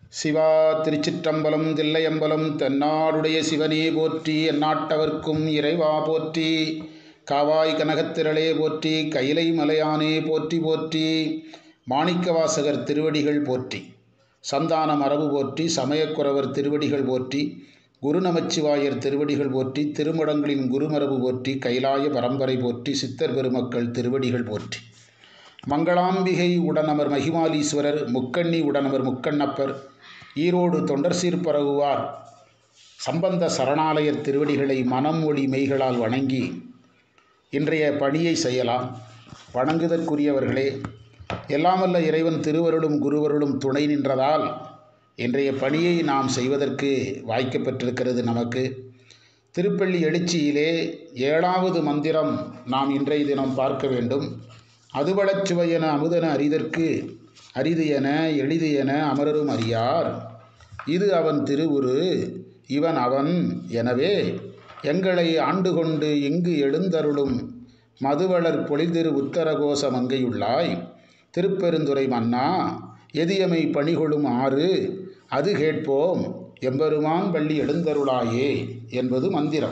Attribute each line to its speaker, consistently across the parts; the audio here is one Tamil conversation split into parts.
Speaker 1: சிவா திருச்சிற்றம்பலம் தில்லையம்பலம் தென்னாடுடைய சிவனே போற்றி எந்நாட்டவர்க்கும் இறைவா போற்றி காவாய் கனகத்திரளே போற்றி கைலை மலையானே போற்றி போற்றி மாணிக்கவாசகர் திருவடிகள் போற்றி சந்தான மரபு போற்றி சமயக்குறவர் திருவடிகள் போற்றி குரு நமச்சிவாயர் திருவடிகள் போற்றி திருமடங்களின் குருமரபு போற்றி கைலாய பரம்பரை போற்றி சித்தர் பெருமக்கள் திருவடிகள் போற்றி மங்களாம்பிகை உடனமர் மகிமாலீஸ்வரர் முக்கண்ணி உடனமர் முக்கண்ணப்பர் ஈரோடு தொண்டர் சீர்பரவுவார் சம்பந்த சரணாலயர் திருவடிகளை மனம் ஒளி மெய்களால் வணங்கி இன்றைய பணியை செய்யலாம் வணங்குதற்குரியவர்களே எல்லாமல்ல இறைவன் திருவருளும் குருவருளும் துணை நின்றதால் இன்றைய பணியை நாம் செய்வதற்கு வாய்க்கப்பட்டிருக்கிறது நமக்கு திருப்பள்ளி எழுச்சியிலே ஏழாவது மந்திரம் நாம் இன்றைய தினம் பார்க்க வேண்டும் அதுபடச் சுவையென அமுதன அறிதற்கு அரிது என எளிது என அமரரும் அறியார் இது அவன் திருவுரு இவன் அவன் எனவே எங்களை ஆண்டு கொண்டு இங்கு எழுந்தருளும் மதுவளர் பொழிதிரு உத்தரகோச மங்கையுள்ளாய் திருப்பெருந்துறை மன்னா எதியமை பணிகொளும் ஆறு அது கேட்போம் எம்பெருமான் பள்ளி எழுந்தருளாயே என்பது மந்திரம்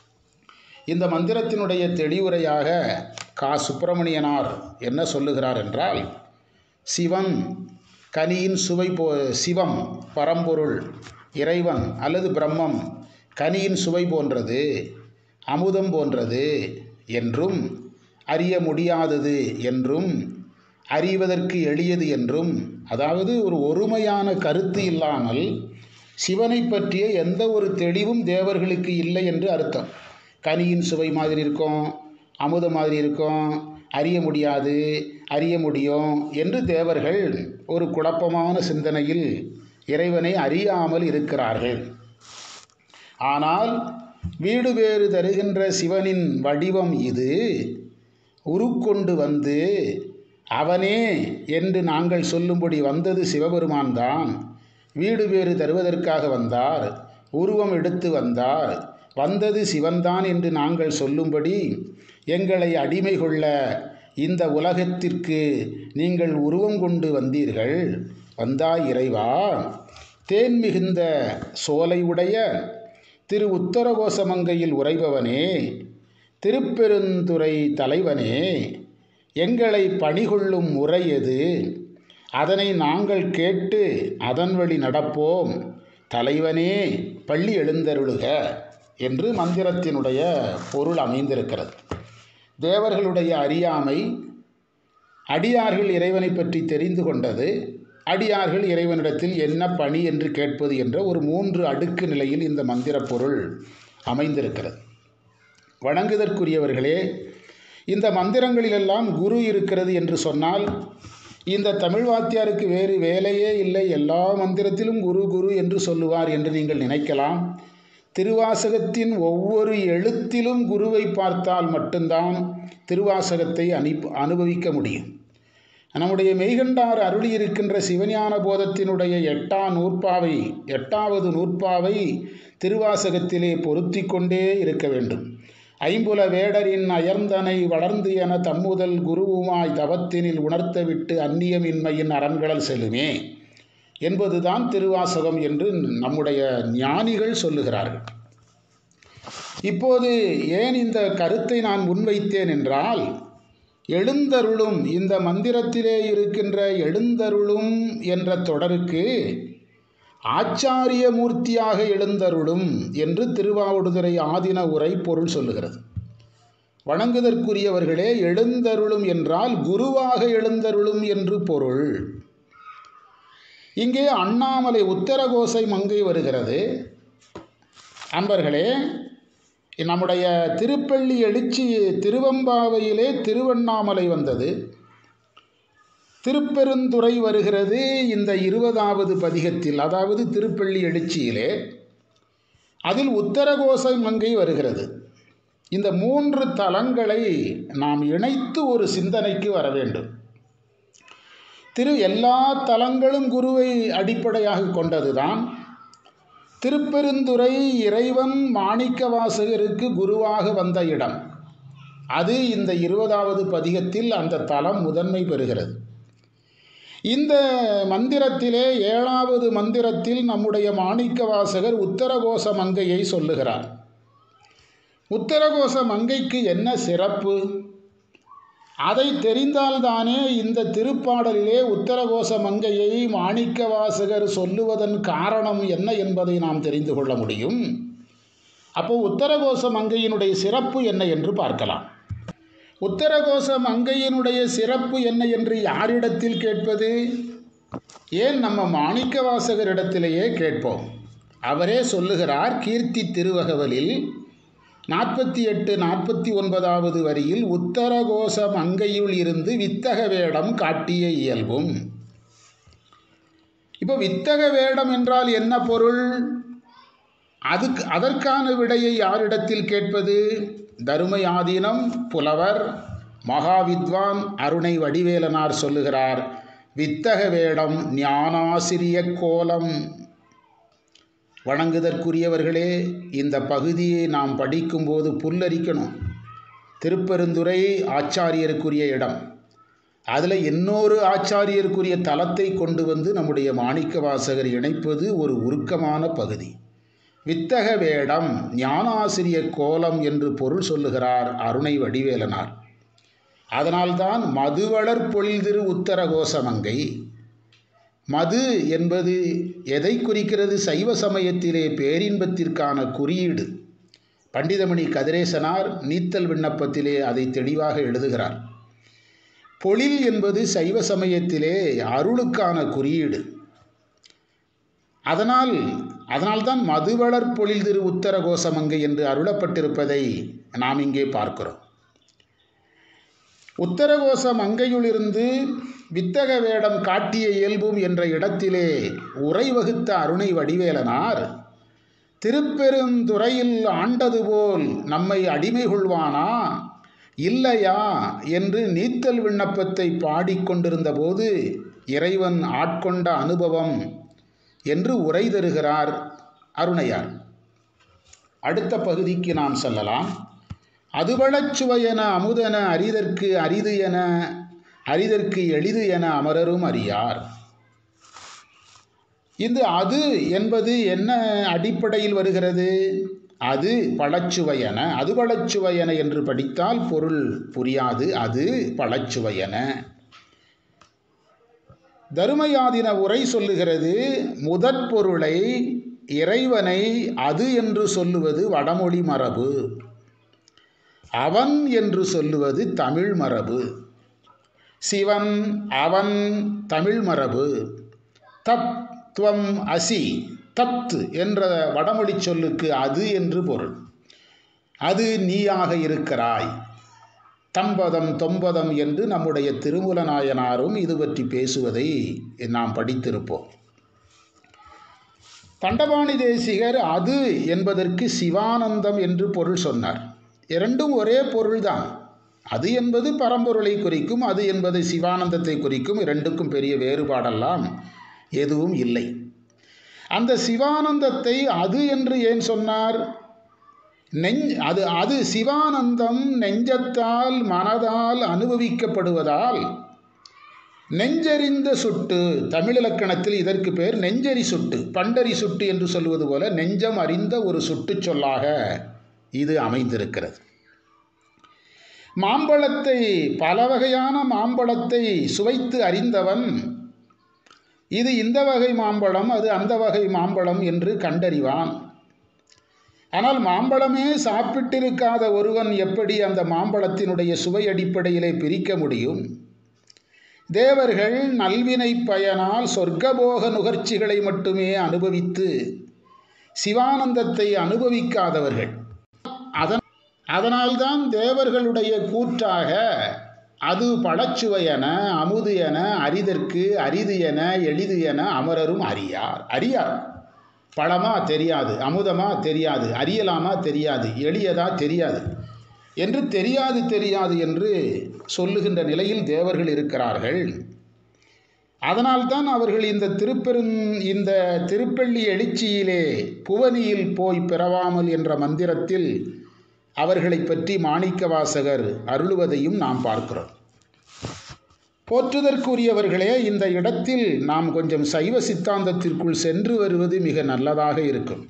Speaker 1: இந்த மந்திரத்தினுடைய தெளிவுரையாக கா சுப்பிரமணியனார் என்ன சொல்லுகிறார் என்றால் சிவன் கனியின் சுவை போ சிவம் பரம்பொருள் இறைவன் அல்லது பிரம்மம் கனியின் சுவை போன்றது அமுதம் போன்றது என்றும் அறிய முடியாதது என்றும் அறிவதற்கு எளியது என்றும் அதாவது ஒரு ஒருமையான கருத்து இல்லாமல் சிவனை பற்றிய எந்த ஒரு தெளிவும் தேவர்களுக்கு இல்லை என்று அர்த்தம் கனியின் சுவை மாதிரி இருக்கும் அமுத மாதிரி இருக்கும் அறிய முடியாது அறிய முடியும் என்று தேவர்கள் ஒரு குழப்பமான சிந்தனையில் இறைவனை அறியாமல் இருக்கிறார்கள் ஆனால் வீடு வேறு தருகின்ற சிவனின் வடிவம் இது உருக்கொண்டு வந்து அவனே என்று நாங்கள் சொல்லும்படி வந்தது சிவபெருமான் தான் வீடு வேறு தருவதற்காக வந்தார் உருவம் எடுத்து வந்தார் வந்தது சிவன்தான் என்று நாங்கள் சொல்லும்படி எங்களை அடிமை கொள்ள இந்த உலகத்திற்கு நீங்கள் உருவம் கொண்டு வந்தீர்கள் வந்தாய் இறைவா தேன் மிகுந்த சோலை உடைய திரு உத்தரகோசமங்கையில் உறைபவனே திருப்பெருந்துறை தலைவனே எங்களை பணிகொள்ளும் முறை எது அதனை நாங்கள் கேட்டு அதன் வழி நடப்போம் தலைவனே பள்ளி எழுந்தருளுக என்று மந்திரத்தினுடைய பொருள் அமைந்திருக்கிறது தேவர்களுடைய அறியாமை அடியார்கள் இறைவனை பற்றி தெரிந்து கொண்டது அடியார்கள் இறைவனிடத்தில் என்ன பணி என்று கேட்பது என்ற ஒரு மூன்று அடுக்கு நிலையில் இந்த மந்திர பொருள் அமைந்திருக்கிறது வணங்குதற்குரியவர்களே இந்த மந்திரங்களிலெல்லாம் குரு இருக்கிறது என்று சொன்னால் இந்த தமிழ் வாத்தியாருக்கு வேறு வேலையே இல்லை எல்லா மந்திரத்திலும் குரு குரு என்று சொல்லுவார் என்று நீங்கள் நினைக்கலாம் திருவாசகத்தின் ஒவ்வொரு எழுத்திலும் குருவை பார்த்தால் மட்டும்தான் திருவாசகத்தை அனி அனுபவிக்க முடியும் நம்முடைய மெய்கண்டார் அருளி இருக்கின்ற சிவஞான போதத்தினுடைய எட்டாம் நூற்பாவை எட்டாவது நூற்பாவை திருவாசகத்திலே பொருத்தி கொண்டே இருக்க வேண்டும் ஐம்புல வேடரின் அயர்ந்தனை வளர்ந்து என தம்முதல் குருவுமாய் தவத்தினில் உணர்த்தவிட்டு அந்நியமின்மையின் அரண்களல் செல்லுமே என்பதுதான் திருவாசகம் என்று நம்முடைய ஞானிகள் சொல்லுகிறார்கள் இப்போது ஏன் இந்த கருத்தை நான் முன்வைத்தேன் என்றால் எழுந்தருளும் இந்த மந்திரத்திலே இருக்கின்ற எழுந்தருளும் என்ற தொடருக்கு ஆச்சாரிய மூர்த்தியாக எழுந்தருளும் என்று திருவாவடுதுறை ஆதின உரை பொருள் சொல்லுகிறது வணங்குதற்குரியவர்களே எழுந்தருளும் என்றால் குருவாக எழுந்தருளும் என்று பொருள் இங்கே அண்ணாமலை உத்தரகோசை மங்கை வருகிறது அன்பர்களே நம்முடைய திருப்பள்ளி எழுச்சி திருவம்பாவையிலே திருவண்ணாமலை வந்தது திருப்பெருந்துறை வருகிறது இந்த இருபதாவது பதிகத்தில் அதாவது திருப்பள்ளி எழுச்சியிலே அதில் உத்தரகோசை மங்கை வருகிறது இந்த மூன்று தலங்களை நாம் இணைத்து ஒரு சிந்தனைக்கு வர வேண்டும் திரு எல்லா தலங்களும் குருவை அடிப்படையாக கொண்டதுதான் திருப்பெருந்துறை இறைவன் மாணிக்க வாசகருக்கு குருவாக வந்த இடம் அது இந்த இருபதாவது பதிகத்தில் அந்த தலம் முதன்மை பெறுகிறது இந்த மந்திரத்திலே ஏழாவது மந்திரத்தில் நம்முடைய மாணிக்க வாசகர் உத்தரகோச மங்கையை சொல்லுகிறார் உத்தரகோச மங்கைக்கு என்ன சிறப்பு அதை தெரிந்தால்தானே இந்த திருப்பாடலிலே உத்தரகோச மங்கையை மாணிக்க வாசகர் சொல்லுவதன் காரணம் என்ன என்பதை நாம் தெரிந்து கொள்ள முடியும் அப்போ உத்தரகோச மங்கையினுடைய சிறப்பு என்ன என்று பார்க்கலாம் உத்தரகோச மங்கையினுடைய சிறப்பு என்ன என்று யாரிடத்தில் கேட்பது ஏன் நம்ம மாணிக்க வாசகரிடத்திலேயே கேட்போம் அவரே சொல்லுகிறார் கீர்த்தி திருவகவலில் நாற்பத்தி எட்டு நாற்பத்தி ஒன்பதாவது வரியில் உத்தரகோச மங்கையுள் இருந்து வித்தக வேடம் காட்டிய இயல்பும் இப்போ வித்தக வேடம் என்றால் என்ன பொருள் அதுக்கு அதற்கான விடையை யாரிடத்தில் கேட்பது தருமயாதீனம் புலவர் மகாவித்வான் அருணை வடிவேலனார் சொல்லுகிறார் வித்தக வேடம் ஞானாசிரிய கோலம் வணங்குதற்குரியவர்களே இந்த பகுதியை நாம் படிக்கும்போது புல்லரிக்கணும் திருப்பெருந்துறை ஆச்சாரியருக்குரிய இடம் அதில் இன்னொரு ஆச்சாரியருக்குரிய தலத்தை கொண்டு வந்து நம்முடைய மாணிக்க வாசகர் இணைப்பது ஒரு உருக்கமான பகுதி வித்தக வேடம் ஞானாசிரிய கோலம் என்று பொருள் சொல்லுகிறார் அருணை வடிவேலனார் அதனால்தான் மதுவளர் பொழில்திரு உத்தரகோசமங்கை மது என்பது எதை குறிக்கிறது சைவ சமயத்திலே பேரின்பத்திற்கான குறியீடு பண்டிதமணி கதிரேசனார் நீத்தல் விண்ணப்பத்திலே அதை தெளிவாக எழுதுகிறார் பொழில் என்பது சைவ சமயத்திலே அருளுக்கான குறியீடு அதனால் அதனால்தான் மதுவளர் பொழில் திரு உத்தர கோசமங்கை என்று அருளப்பட்டிருப்பதை நாம் இங்கே பார்க்கிறோம் உத்தரகோச மங்கையுளிருந்து வித்தக வேடம் காட்டிய இயல்பும் என்ற இடத்திலே உரை வகுத்த அருணை வடிவேலனார் திருப்பெருந்துறையில் ஆண்டது போல் நம்மை அடிமை கொள்வானா இல்லையா என்று நீத்தல் விண்ணப்பத்தை பாடிக்கொண்டிருந்த போது இறைவன் ஆட்கொண்ட அனுபவம் என்று உரை தருகிறார் அருணையார் அடுத்த பகுதிக்கு நாம் செல்லலாம் அதுவளச் சுவையென அமுதென அரிதற்கு அரிது என அரிதற்கு எளிது என அமரரும் அறியார் இந்த அது என்பது என்ன அடிப்படையில் வருகிறது அது பழச்சுவையன அது பழச்சுவையன என்று படித்தால் பொருள் புரியாது அது பழச்சுவையன தருமயாதின உரை சொல்லுகிறது முதற் பொருளை இறைவனை அது என்று சொல்லுவது வடமொழி மரபு அவன் என்று சொல்லுவது தமிழ் மரபு சிவன் அவன் தமிழ் மரபு தத் துவம் அசி தத் என்ற வடமொழி சொல்லுக்கு அது என்று பொருள் அது நீயாக இருக்கிறாய் தம்பதம் தொம்பதம் என்று நம்முடைய திருமூல நாயனாரும் இது பற்றி பேசுவதை நாம் படித்திருப்போம் தண்டபாணி தேசிகர் அது என்பதற்கு சிவானந்தம் என்று பொருள் சொன்னார் இரண்டும் ஒரே பொருள்தான் அது என்பது பரம்பொருளை குறிக்கும் அது என்பது சிவானந்தத்தை குறிக்கும் இரண்டுக்கும் பெரிய வேறுபாடெல்லாம் எதுவும் இல்லை அந்த சிவானந்தத்தை அது என்று ஏன் சொன்னார் நெஞ் அது அது சிவானந்தம் நெஞ்சத்தால் மனதால் அனுபவிக்கப்படுவதால் நெஞ்சறிந்த சுட்டு தமிழிலக்கணத்தில் இதற்கு பேர் நெஞ்சரி சுட்டு பண்டரி சுட்டு என்று சொல்வது போல நெஞ்சம் அறிந்த ஒரு சுட்டு சொல்லாக இது அமைந்திருக்கிறது மாம்பழத்தை பல வகையான மாம்பழத்தை சுவைத்து அறிந்தவன் இது இந்த வகை மாம்பழம் அது அந்த வகை மாம்பழம் என்று கண்டறிவான் ஆனால் மாம்பழமே சாப்பிட்டிருக்காத ஒருவன் எப்படி அந்த மாம்பழத்தினுடைய சுவை அடிப்படையிலே பிரிக்க முடியும் தேவர்கள் நல்வினை பயனால் சொர்க்கபோக நுகர்ச்சிகளை மட்டுமே அனுபவித்து சிவானந்தத்தை அனுபவிக்காதவர்கள் அதன் அதனால்தான் தேவர்களுடைய கூற்றாக அது பழச்சுவையென அமுது என அரிதற்கு அரிது என எளிது என அமரரும் அறியார் அறியார் பழமா தெரியாது அமுதமா தெரியாது அறியலாமா தெரியாது எளியதா தெரியாது என்று தெரியாது தெரியாது என்று சொல்லுகின்ற நிலையில் தேவர்கள் இருக்கிறார்கள் அதனால்தான் அவர்கள் இந்த திருப்பெருந் இந்த திருப்பள்ளி எழுச்சியிலே புவனியில் போய் பிறவாமல் என்ற மந்திரத்தில் அவர்களை பற்றி மாணிக்க வாசகர் அருளுவதையும் நாம் பார்க்கிறோம் போற்றுதற்குரியவர்களே இந்த இடத்தில் நாம் கொஞ்சம் சைவ சித்தாந்தத்திற்குள் சென்று வருவது மிக நல்லதாக இருக்கும்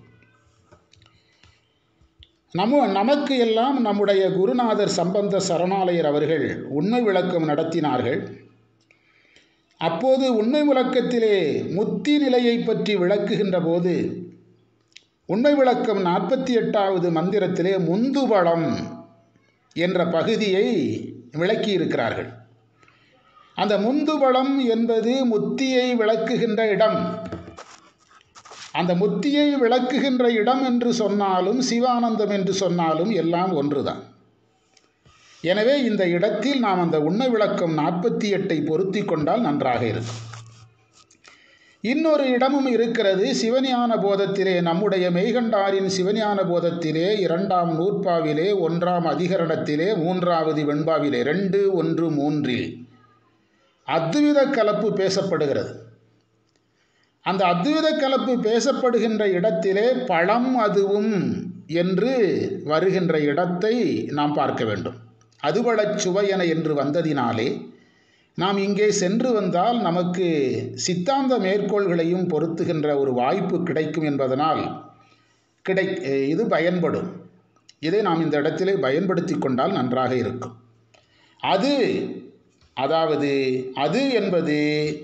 Speaker 1: நம்ம நமக்கு எல்லாம் நம்முடைய குருநாதர் சம்பந்த சரணாலயர் அவர்கள் உண்மை விளக்கம் நடத்தினார்கள் அப்போது உண்மை விளக்கத்திலே முத்தி நிலையை பற்றி விளக்குகின்ற போது உண்மை விளக்கம் நாற்பத்தி எட்டாவது மந்திரத்திலே முந்துபலம் என்ற பகுதியை விளக்கியிருக்கிறார்கள் அந்த முந்துபலம் என்பது முத்தியை விளக்குகின்ற இடம் அந்த முத்தியை விளக்குகின்ற இடம் என்று சொன்னாலும் சிவானந்தம் என்று சொன்னாலும் எல்லாம் ஒன்றுதான் எனவே இந்த இடத்தில் நாம் அந்த உண்மை விளக்கம் நாற்பத்தி எட்டை பொருத்தி கொண்டால் நன்றாக இருக்கும் இன்னொரு இடமும் இருக்கிறது சிவஞான போதத்திலே நம்முடைய மெய்கண்டாரின் சிவஞான போதத்திலே இரண்டாம் நூற்பாவிலே ஒன்றாம் அதிகரணத்திலே மூன்றாவது வெண்பாவிலே ரெண்டு ஒன்று மூன்றில் அத்வித கலப்பு பேசப்படுகிறது அந்த அத்வித கலப்பு பேசப்படுகின்ற இடத்திலே பழம் அதுவும் என்று வருகின்ற இடத்தை நாம் பார்க்க வேண்டும் அதுவளச் சுவையன என்று வந்ததினாலே நாம் இங்கே சென்று வந்தால் நமக்கு சித்தாந்த மேற்கோள்களையும் பொருத்துகின்ற ஒரு வாய்ப்பு கிடைக்கும் என்பதனால் கிடை இது பயன்படும் இதை நாம் இந்த இடத்திலே பயன்படுத்தி கொண்டால் நன்றாக இருக்கும் அது அதாவது அது என்பது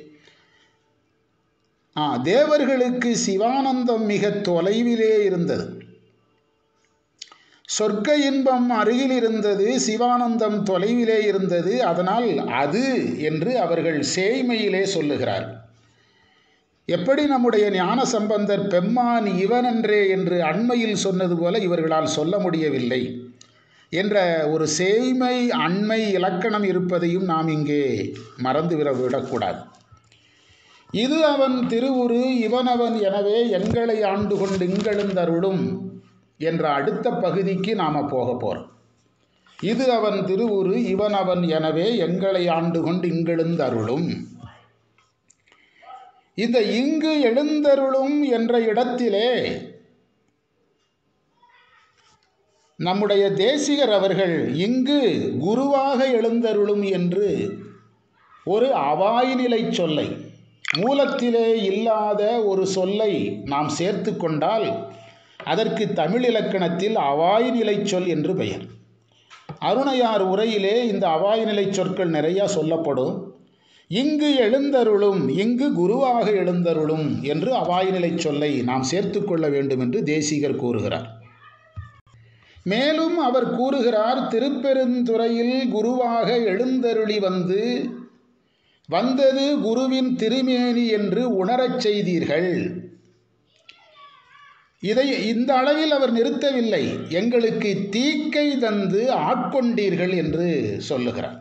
Speaker 1: ஆ தேவர்களுக்கு சிவானந்தம் மிக தொலைவிலே இருந்தது சொர்க்க இன்பம் அருகில் இருந்தது சிவானந்தம் தொலைவிலே இருந்தது அதனால் அது என்று அவர்கள் சேய்மையிலே சொல்லுகிறார் எப்படி நம்முடைய ஞான சம்பந்தர் பெம்மான் இவனன்றே என்று அண்மையில் சொன்னது போல இவர்களால் சொல்ல முடியவில்லை என்ற ஒரு சேய்மை அண்மை இலக்கணம் இருப்பதையும் நாம் இங்கே மறந்து விடக்கூடாது இது அவன் திருவுரு இவனவன் எனவே எங்களை ஆண்டு கொண்டு இங்கெழுந்தருளும் என்ற அடுத்த பகுதிக்கு நாம் போக போகிறோம் இது அவன் திருவுரு இவன் அவன் எனவே எங்களை ஆண்டு கொண்டு இங்கெழுந்தருளும் இந்த இங்கு எழுந்தருளும் என்ற இடத்திலே நம்முடைய தேசிகர் அவர்கள் இங்கு குருவாக எழுந்தருளும் என்று ஒரு அவாய்நிலை சொல்லை மூலத்திலே இல்லாத ஒரு சொல்லை நாம் சேர்த்து கொண்டால் அதற்கு தமிழ் இலக்கணத்தில் அவாய் நிலை சொல் என்று பெயர் அருணையார் உரையிலே இந்த அவாய் நிலை சொற்கள் நிறையா சொல்லப்படும் இங்கு எழுந்தருளும் இங்கு குருவாக எழுந்தருளும் என்று அவாய் நிலை சொல்லை நாம் சேர்த்து கொள்ள வேண்டும் என்று தேசிகர் கூறுகிறார் மேலும் அவர் கூறுகிறார் திருப்பெருந்துறையில் குருவாக எழுந்தருளி வந்து வந்தது குருவின் திருமேனி என்று உணரச் செய்தீர்கள் இதை இந்த அளவில் அவர் நிறுத்தவில்லை எங்களுக்கு தீக்கை தந்து ஆட்கொண்டீர்கள் என்று சொல்லுகிறார்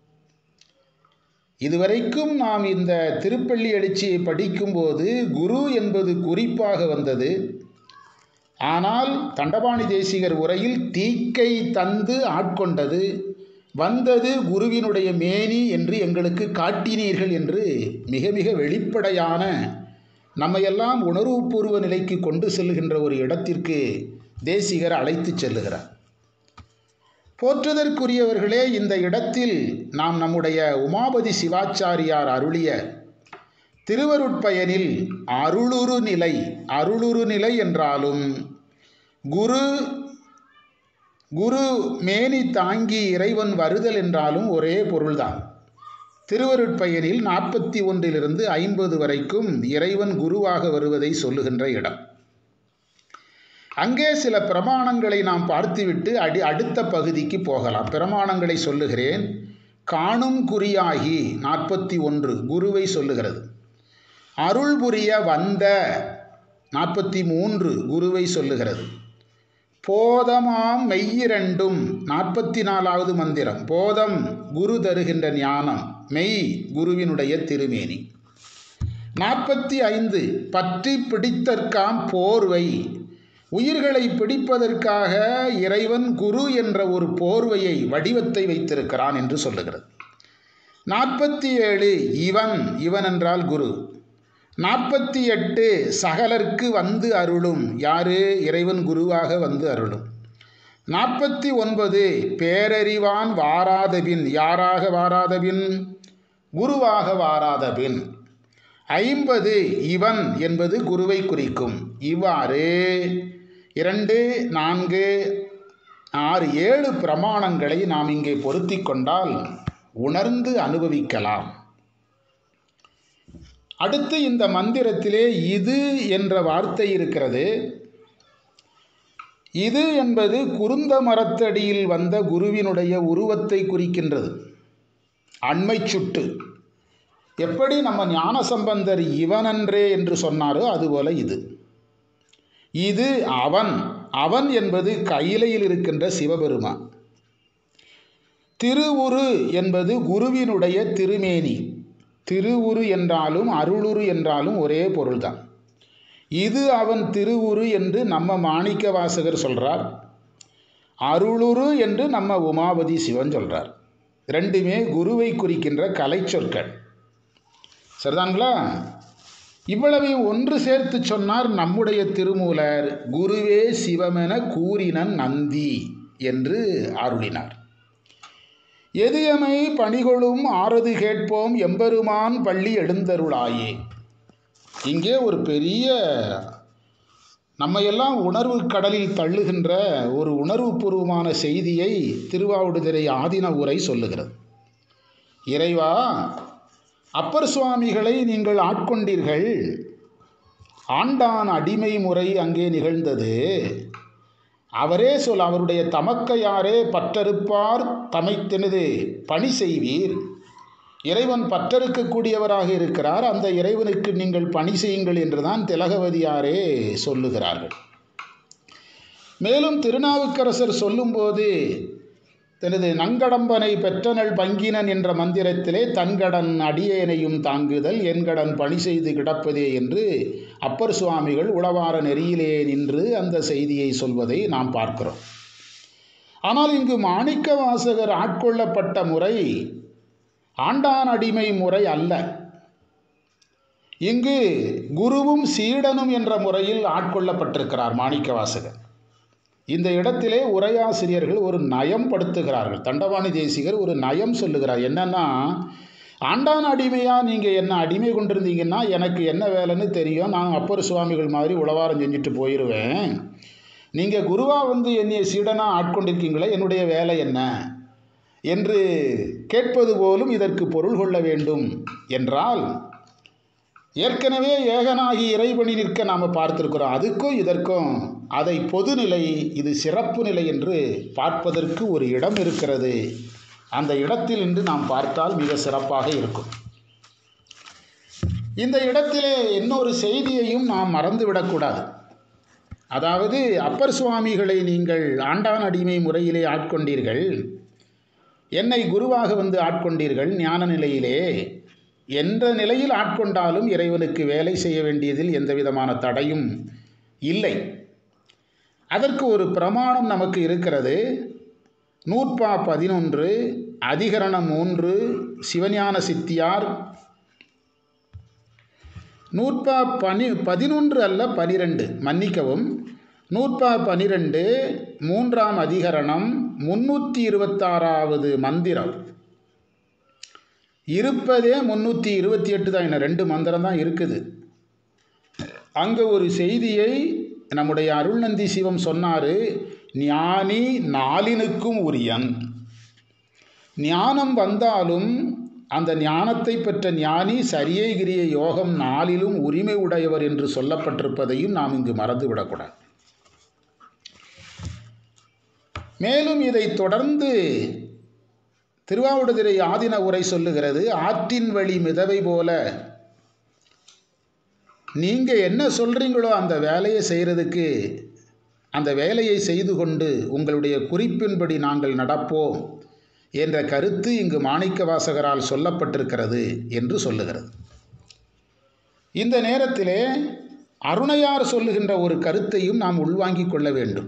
Speaker 1: இதுவரைக்கும் நாம் இந்த திருப்பள்ளி எழுச்சியை படிக்கும்போது குரு என்பது குறிப்பாக வந்தது ஆனால் தண்டபாணி தேசிகர் உரையில் தீக்கை தந்து ஆட்கொண்டது வந்தது குருவினுடைய மேனி என்று எங்களுக்கு காட்டினீர்கள் என்று மிக மிக வெளிப்படையான நம்மையெல்லாம் உணர்வுபூர்வ நிலைக்கு கொண்டு செல்லுகின்ற ஒரு இடத்திற்கு தேசிகர் அழைத்து செல்லுகிறார் போற்றுதற்குரியவர்களே இந்த இடத்தில் நாம் நம்முடைய உமாபதி சிவாச்சாரியார் அருளிய திருவருட்பயனில் அருளுரு நிலை அருளுரு நிலை என்றாலும் குரு குரு மேனி தாங்கி இறைவன் வருதல் என்றாலும் ஒரே பொருள்தான் திருவருட்பயனில் நாற்பத்தி ஒன்றிலிருந்து ஐம்பது வரைக்கும் இறைவன் குருவாக வருவதை சொல்லுகின்ற இடம் அங்கே சில பிரமாணங்களை நாம் பார்த்துவிட்டு அடி அடுத்த பகுதிக்கு போகலாம் பிரமாணங்களை சொல்லுகிறேன் காணும் குறியாகி நாற்பத்தி ஒன்று குருவை சொல்லுகிறது அருள் புரிய வந்த நாற்பத்தி மூன்று குருவை சொல்லுகிறது போதமாம் மெய்யிரண்டும் நாற்பத்தி நாலாவது மந்திரம் போதம் குரு தருகின்ற ஞானம் மெய் குருவினுடைய திருமேனி நாற்பத்தி ஐந்து பற்றி பிடித்தற்காம் போர்வை உயிர்களை பிடிப்பதற்காக இறைவன் குரு என்ற ஒரு போர்வையை வடிவத்தை வைத்திருக்கிறான் என்று சொல்லுகிறது நாற்பத்தி ஏழு இவன் இவன் என்றால் குரு நாற்பத்தி எட்டு சகலர்க்கு வந்து அருளும் யாரு இறைவன் குருவாக வந்து அருளும் நாற்பத்தி ஒன்பது பேரறிவான் வாராதபின் யாராக வாராதபின் குருவாக வாராத பின் ஐம்பது இவன் என்பது குருவை குறிக்கும் இவ்வாறு இரண்டு நான்கு ஆறு ஏழு பிரமாணங்களை நாம் இங்கே பொருத்தி கொண்டால் உணர்ந்து அனுபவிக்கலாம் அடுத்து இந்த மந்திரத்திலே இது என்ற வார்த்தை இருக்கிறது இது என்பது குருந்த மரத்தடியில் வந்த குருவினுடைய உருவத்தை குறிக்கின்றது அண்மை சுட்டு எப்படி நம்ம ஞானசம்பந்தர் இவனன்றே என்று சொன்னாரோ அதுபோல இது இது அவன் அவன் என்பது கையிலையில் இருக்கின்ற சிவபெருமான் திருவுரு என்பது குருவினுடைய திருமேனி திருவுரு என்றாலும் அருளுரு என்றாலும் ஒரே பொருள்தான் இது அவன் திருவுரு என்று நம்ம மாணிக்க வாசகர் சொல்கிறார் அருளுரு என்று நம்ம உமாபதி சிவன் சொல்கிறார் ரெண்டுமே குருவை குறிக்கின்ற கலை சொற்கள் சரிதாங்களா இவ்வளவையும் ஒன்று சேர்த்து சொன்னார் நம்முடைய திருமூலர் குருவே சிவமென கூறினன் நந்தி என்று அருளினார் எதியமை பணிகொளும் ஆறது கேட்போம் எம்பெருமான் பள்ளி எழுந்தருளாயே இங்கே ஒரு பெரிய நம்மையெல்லாம் உணர்வு கடலில் தள்ளுகின்ற ஒரு உணர்வுபூர்வமான செய்தியை திருவாவடுதுறை ஆதின உரை சொல்லுகிறது இறைவா அப்பர் சுவாமிகளை நீங்கள் ஆட்கொண்டீர்கள் ஆண்டான் அடிமை முறை அங்கே நிகழ்ந்தது அவரே சொல் அவருடைய தமக்கையாரே பற்றறுப்பார் தமைத்தெனது பணி செய்வீர் இறைவன் பற்றறுக்கக்கூடியவராக இருக்கிறார் அந்த இறைவனுக்கு நீங்கள் பணி செய்யுங்கள் என்றுதான் திலகவதியாரே சொல்லுகிறார்கள் மேலும் திருநாவுக்கரசர் சொல்லும்போது தனது நங்கடம்பனை பெற்றனள் பங்கினன் என்ற மந்திரத்திலே தன்கடன் அடியேனையும் தாங்குதல் என்கடன் பணி செய்து கிடப்பதே என்று அப்பர் சுவாமிகள் உளவார நெறியிலே நின்று அந்த செய்தியை சொல்வதை நாம் பார்க்கிறோம் ஆனால் இங்கு மாணிக்க வாசகர் ஆட்கொள்ளப்பட்ட முறை ஆண்டான் அடிமை முறை அல்ல இங்கு குருவும் சீடனும் என்ற முறையில் ஆட்கொள்ளப்பட்டிருக்கிறார் மாணிக்க வாசகர் இந்த இடத்திலே உரையாசிரியர்கள் ஒரு நயம் படுத்துகிறார்கள் தண்டவாணி தேசிகர் ஒரு நயம் சொல்லுகிறார் என்னன்னா ஆண்டான் அடிமையாக நீங்கள் என்ன அடிமை கொண்டிருந்தீங்கன்னா எனக்கு என்ன வேலைன்னு தெரியும் நான் அப்பர் சுவாமிகள் மாதிரி உளவாரம் செஞ்சுட்டு போயிடுவேன் நீங்கள் குருவாக வந்து என்னைய சீடனாக ஆட்கொண்டிருக்கீங்களே என்னுடைய வேலை என்ன என்று கேட்பது போலும் இதற்கு பொருள் கொள்ள வேண்டும் என்றால் ஏற்கனவே ஏகனாகி இறைவனி நிற்க நாம் பார்த்துருக்கிறோம் அதுக்கும் இதற்கும் அதை பொதுநிலை இது சிறப்பு நிலை என்று பார்ப்பதற்கு ஒரு இடம் இருக்கிறது அந்த இடத்தில் இன்று நாம் பார்த்தால் மிக சிறப்பாக இருக்கும் இந்த இடத்திலே இன்னொரு செய்தியையும் நாம் மறந்துவிடக்கூடாது அதாவது அப்பர் சுவாமிகளை நீங்கள் ஆண்டான் அடிமை முறையிலே ஆட்கொண்டீர்கள் என்னை குருவாக வந்து ஆட்கொண்டீர்கள் ஞான நிலையிலே என்ற நிலையில் ஆட்கொண்டாலும் இறைவனுக்கு வேலை செய்ய வேண்டியதில் எந்த விதமான தடையும் இல்லை அதற்கு ஒரு பிரமாணம் நமக்கு இருக்கிறது நூற்பா பதினொன்று அதிகரணம் மூன்று சிவஞான சித்தியார் நூற்பா பனி பதினொன்று அல்ல பனிரெண்டு மன்னிக்கவும் நூற்பா பனிரெண்டு மூன்றாம் அதிகரணம் முன்னூற்றி இருபத்தாறாவது மந்திரம் இருப்பதே முந்நூற்றி இருபத்தி எட்டு தான் இன்னும் ரெண்டு மந்திரம் தான் இருக்குது அங்கே ஒரு செய்தியை நம்முடைய அருள்நந்தி சிவம் சொன்னார் ஞானி நாளினுக்கும் உரியன் ஞானம் வந்தாலும் அந்த ஞானத்தை பெற்ற ஞானி சரியை கிரிய யோகம் நாளிலும் உரிமை உடையவர் என்று சொல்லப்பட்டிருப்பதையும் நாம் இங்கு மறந்துவிடக்கூடாது மேலும் இதை தொடர்ந்து திருவாவடுதுறை ஆதின உரை சொல்லுகிறது ஆற்றின் வழி மிதவை போல நீங்கள் என்ன சொல்கிறீங்களோ அந்த வேலையை செய்கிறதுக்கு அந்த வேலையை செய்து கொண்டு உங்களுடைய குறிப்பின்படி நாங்கள் நடப்போம் என்ற கருத்து இங்கு மாணிக்க வாசகரால் சொல்லப்பட்டிருக்கிறது என்று சொல்லுகிறது இந்த நேரத்திலே அருணையார் சொல்லுகின்ற ஒரு கருத்தையும் நாம் உள்வாங்கிக் கொள்ள வேண்டும்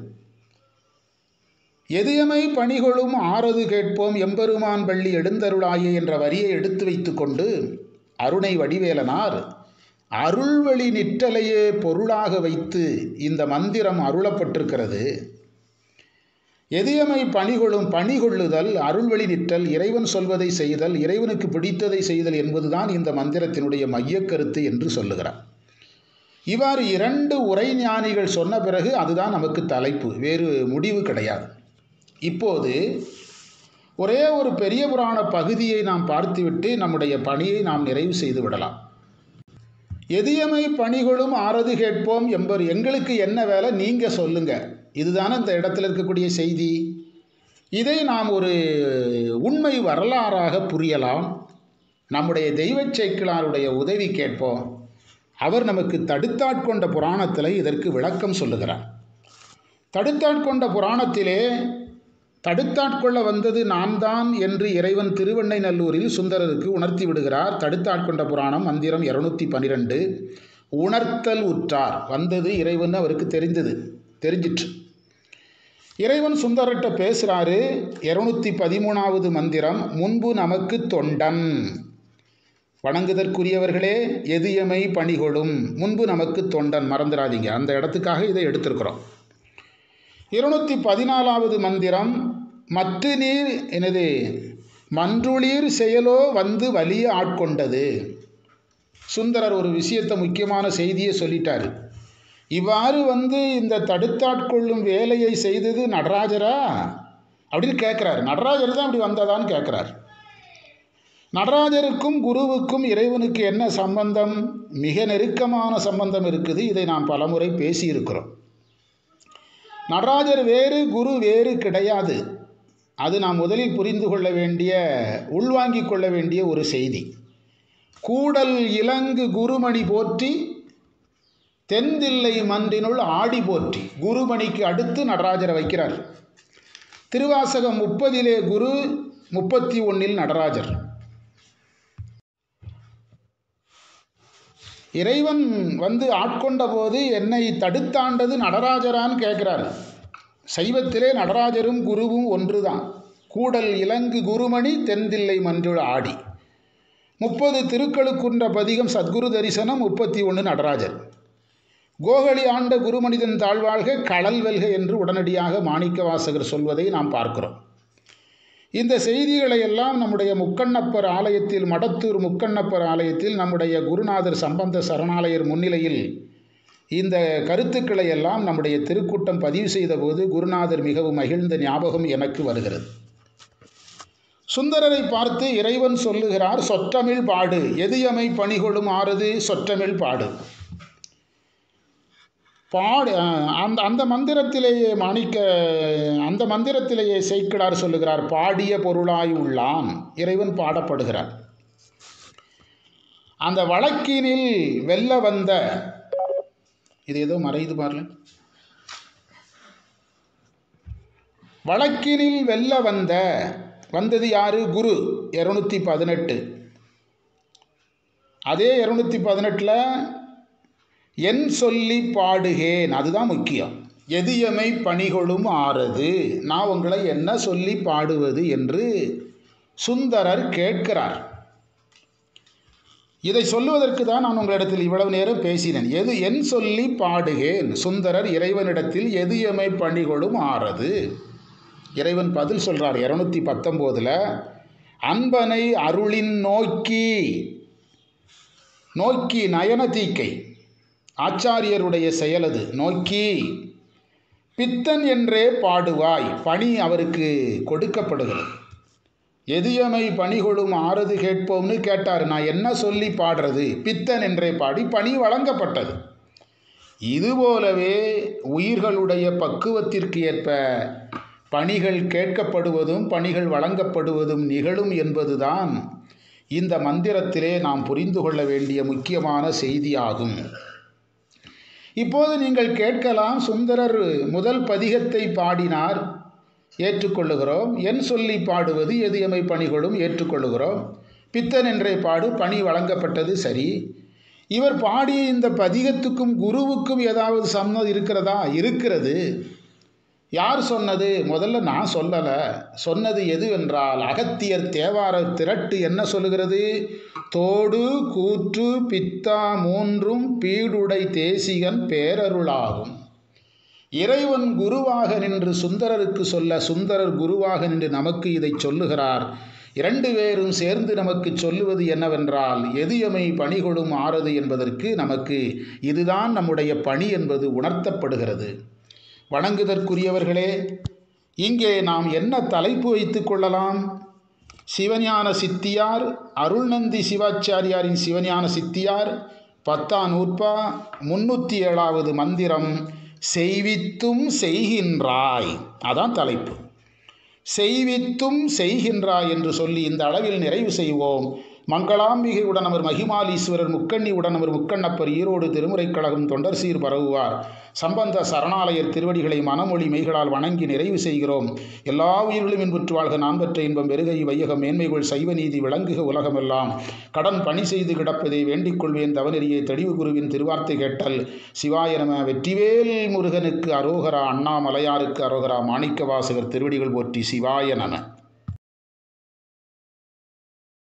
Speaker 1: எதியமை பணிகளும் ஆறது கேட்போம் எம்பெருமான் பள்ளி எழுந்தருளாயே என்ற வரியை எடுத்து வைத்துக்கொண்டு அருணை வடிவேலனார் அருள்வழி நிற்றலையே பொருளாக வைத்து இந்த மந்திரம் அருளப்பட்டிருக்கிறது எதியமை பணிகொள்ளும் பணிகொள்ளுதல் அருள்வழி நிற்றல் இறைவன் சொல்வதை செய்தல் இறைவனுக்கு பிடித்ததை செய்தல் என்பதுதான் இந்த மந்திரத்தினுடைய மையக்கருத்து என்று சொல்லுகிறார் இவ்வாறு இரண்டு உரை ஞானிகள் சொன்ன பிறகு அதுதான் நமக்கு தலைப்பு வேறு முடிவு கிடையாது இப்போது ஒரே ஒரு பெரிய புராண பகுதியை நாம் பார்த்துவிட்டு நம்முடைய பணியை நாம் நிறைவு செய்து விடலாம் எதியமை பணிகளும் ஆறது கேட்போம் என்பர் எங்களுக்கு என்ன வேலை நீங்கள் சொல்லுங்க இதுதானே இந்த இடத்துல இருக்கக்கூடிய செய்தி இதை நாம் ஒரு உண்மை வரலாறாக புரியலாம் நம்முடைய தெய்வச் சேக்கிழாருடைய உதவி கேட்போம் அவர் நமக்கு தடுத்தாட்கொண்ட புராணத்தில் இதற்கு விளக்கம் சொல்லுகிறார் தடுத்தாட்கொண்ட புராணத்திலே தடுத்தாட்கொள்ள வந்தது நான் தான் என்று இறைவன் திருவெண்ணை நல்லூரில் சுந்தரருக்கு உணர்த்தி விடுகிறார் தடுத்தாட்கொண்ட புராணம் மந்திரம் இருநூத்தி பனிரெண்டு உணர்த்தல் உற்றார் வந்தது இறைவன் அவருக்கு தெரிந்தது தெரிஞ்சிற்று இறைவன் சுந்தரர்கிட்ட பேசுகிறாரு இருநூத்தி பதிமூணாவது மந்திரம் முன்பு நமக்கு தொண்டன் வணங்குதற்குரியவர்களே எதியமை பணிகொளும் முன்பு நமக்கு தொண்டன் மறந்துடாதீங்க அந்த இடத்துக்காக இதை எடுத்திருக்கிறோம் இருநூத்தி பதினாலாவது மந்திரம் மற்ற நீர் எனது மன்றுளீர் செயலோ வந்து வலிய ஆட்கொண்டது சுந்தரர் ஒரு விஷயத்தை முக்கியமான செய்தியை சொல்லிட்டாரு இவ்வாறு வந்து இந்த தடுத்தாட்கொள்ளும் வேலையை செய்தது நடராஜரா அப்படின்னு கேட்குறாரு நடராஜர் தான் அப்படி வந்ததான்னு கேட்குறார் நடராஜருக்கும் குருவுக்கும் இறைவனுக்கு என்ன சம்பந்தம் மிக நெருக்கமான சம்பந்தம் இருக்குது இதை நாம் பலமுறை பேசியிருக்கிறோம் நடராஜர் வேறு குரு வேறு கிடையாது அது நாம் முதலில் புரிந்து கொள்ள வேண்டிய உள்வாங்கிக் கொள்ள வேண்டிய ஒரு செய்தி கூடல் இலங்கு குருமணி போற்றி தென்தில்லை மன்றினுள் ஆடி போற்றி குருமணிக்கு அடுத்து நடராஜரை வைக்கிறார் திருவாசகம் முப்பதிலே குரு முப்பத்தி ஒன்னில் நடராஜர் இறைவன் வந்து ஆட்கொண்ட போது என்னை தடுத்தாண்டது நடராஜரான்னு கேட்குறாரு சைவத்திலே நடராஜரும் குருவும் ஒன்றுதான் கூடல் இலங்கு குருமணி தென்தில்லை மன்றுள் ஆடி முப்பது திருக்களுக்குன்ற பதிகம் சத்குரு தரிசனம் முப்பத்தி ஒன்று நடராஜர் கோகலி ஆண்ட குருமனிதன் தாழ்வாழ்க கடல் வெல்க என்று உடனடியாக மாணிக்க வாசகர் சொல்வதை நாம் பார்க்கிறோம் இந்த செய்திகளை எல்லாம் நம்முடைய முக்கண்ணப்பர் ஆலயத்தில் மடத்தூர் முக்கண்ணப்பர் ஆலயத்தில் நம்முடைய குருநாதர் சம்பந்த சரணாலயர் முன்னிலையில் இந்த கருத்துக்களை எல்லாம் நம்முடைய திருக்கூட்டம் பதிவு செய்தபோது குருநாதர் மிகவும் மகிழ்ந்த ஞாபகம் எனக்கு வருகிறது சுந்தரரை பார்த்து இறைவன் சொல்லுகிறார் சொற்றமிழ் பாடு எதியமை பணிகொடும் ஆறுது சொற்றமிழ் பாடு பாடு அந்த அந்த மந்திரத்திலேயே மாணிக்க அந்த மந்திரத்திலேயே செய்கிடார் சொல்லுகிறார் பாடிய பொருளாய் உள்ளான் இறைவன் பாடப்படுகிறார் அந்த வழக்கினில் வெல்ல வந்த இது ஏதோ மறையுது பாருங்க வழக்கினில் வெல்ல வந்த வந்தது யாரு குரு இரநூத்தி பதினெட்டு அதே இரநூத்தி பதினெட்டில் என் சொல்லி பாடுகேன் அதுதான் முக்கியம் எதியமை பணிகளும் ஆறது நான் உங்களை என்ன சொல்லி பாடுவது என்று சுந்தரர் கேட்கிறார் இதை சொல்லுவதற்கு தான் நான் உங்களிடத்தில் இவ்வளவு நேரம் பேசினேன் எது என் சொல்லி பாடுகேன் சுந்தரர் இறைவனிடத்தில் எதியமை பணிகளும் ஆறது இறைவன் பதில் சொல்கிறார் இரநூத்தி பத்தொம்போதில் அன்பனை அருளின் நோக்கி நோக்கி நயன தீக்கை ஆச்சாரியருடைய செயலது நோக்கி பித்தன் என்றே பாடுவாய் பணி அவருக்கு கொடுக்கப்படுகிறது எதியமை பணிகொடும் ஆறுது கேட்போம்னு கேட்டார் நான் என்ன சொல்லி பாடுறது பித்தன் என்றே பாடி பணி வழங்கப்பட்டது இதுபோலவே உயிர்களுடைய பக்குவத்திற்கு ஏற்ப பணிகள் கேட்கப்படுவதும் பணிகள் வழங்கப்படுவதும் நிகழும் என்பதுதான் இந்த மந்திரத்திலே நாம் புரிந்து கொள்ள வேண்டிய முக்கியமான செய்தியாகும் இப்போது நீங்கள் கேட்கலாம் சுந்தரர் முதல் பதிகத்தை பாடினார் ஏற்றுக்கொள்ளுகிறோம் என் சொல்லி பாடுவது எதியமை பணிகளும் ஏற்றுக்கொள்ளுகிறோம் பித்தன் என்றே பாடு பணி வழங்கப்பட்டது சரி இவர் பாடிய இந்த பதிகத்துக்கும் குருவுக்கும் ஏதாவது சம்மதம் இருக்கிறதா இருக்கிறது யார் சொன்னது முதல்ல நான் சொல்லலை சொன்னது எதுவென்றால் அகத்தியர் தேவார திரட்டு என்ன சொல்லுகிறது தோடு கூற்று பித்தா மூன்றும் பீடுடை தேசிகன் பேரருளாகும் இறைவன் குருவாக நின்று சுந்தரருக்கு சொல்ல சுந்தரர் குருவாக நின்று நமக்கு இதை சொல்லுகிறார் இரண்டு பேரும் சேர்ந்து நமக்கு சொல்லுவது என்னவென்றால் எதியமை பணிகொடும் ஆறது என்பதற்கு நமக்கு இதுதான் நம்முடைய பணி என்பது உணர்த்தப்படுகிறது வணங்குதற்குரியவர்களே இங்கே நாம் என்ன தலைப்பு வைத்துக் கொள்ளலாம் சிவஞான சித்தியார் அருள்நந்தி சிவாச்சாரியாரின் சிவஞான சித்தியார் பத்தாம் நூற்பா முன்னூற்றி ஏழாவது மந்திரம் செய்வித்தும் செய்கின்றாய் அதான் தலைப்பு செய்வித்தும் செய்கின்றாய் என்று சொல்லி இந்த அளவில் நிறைவு செய்வோம் மங்களாம்பிகை உடனவர் மகிமாலீஸ்வரர் முக்கண்ணி உடனவர் முக்கண்ணப்பர் ஈரோடு திருமுறைக் கழகம் தொண்டர் சீர் பரவுவார் சம்பந்த சரணாலயர் திருவடிகளை மனமொழி மெய்களால் வணங்கி நிறைவு செய்கிறோம் எல்லா உயிர்களும் இன்புற்று வாழ்க நான் பெற்ற இன்பம் பெருகை வையகம் மேன்மைகள் சைவ நீதி விளங்குக உலகமெல்லாம் கடன் பணி செய்து கிடப்பதை வேண்டிக் கொள்வேன் தவநெறியை தெளிவு குருவின் திருவார்த்தை கேட்டல் சிவாய நம வெற்றிவேல் முருகனுக்கு அரோகரா அண்ணாமலையாருக்கு அரோகரா மாணிக்க வாசகர் திருவடிகள் போற்றி சிவாய நம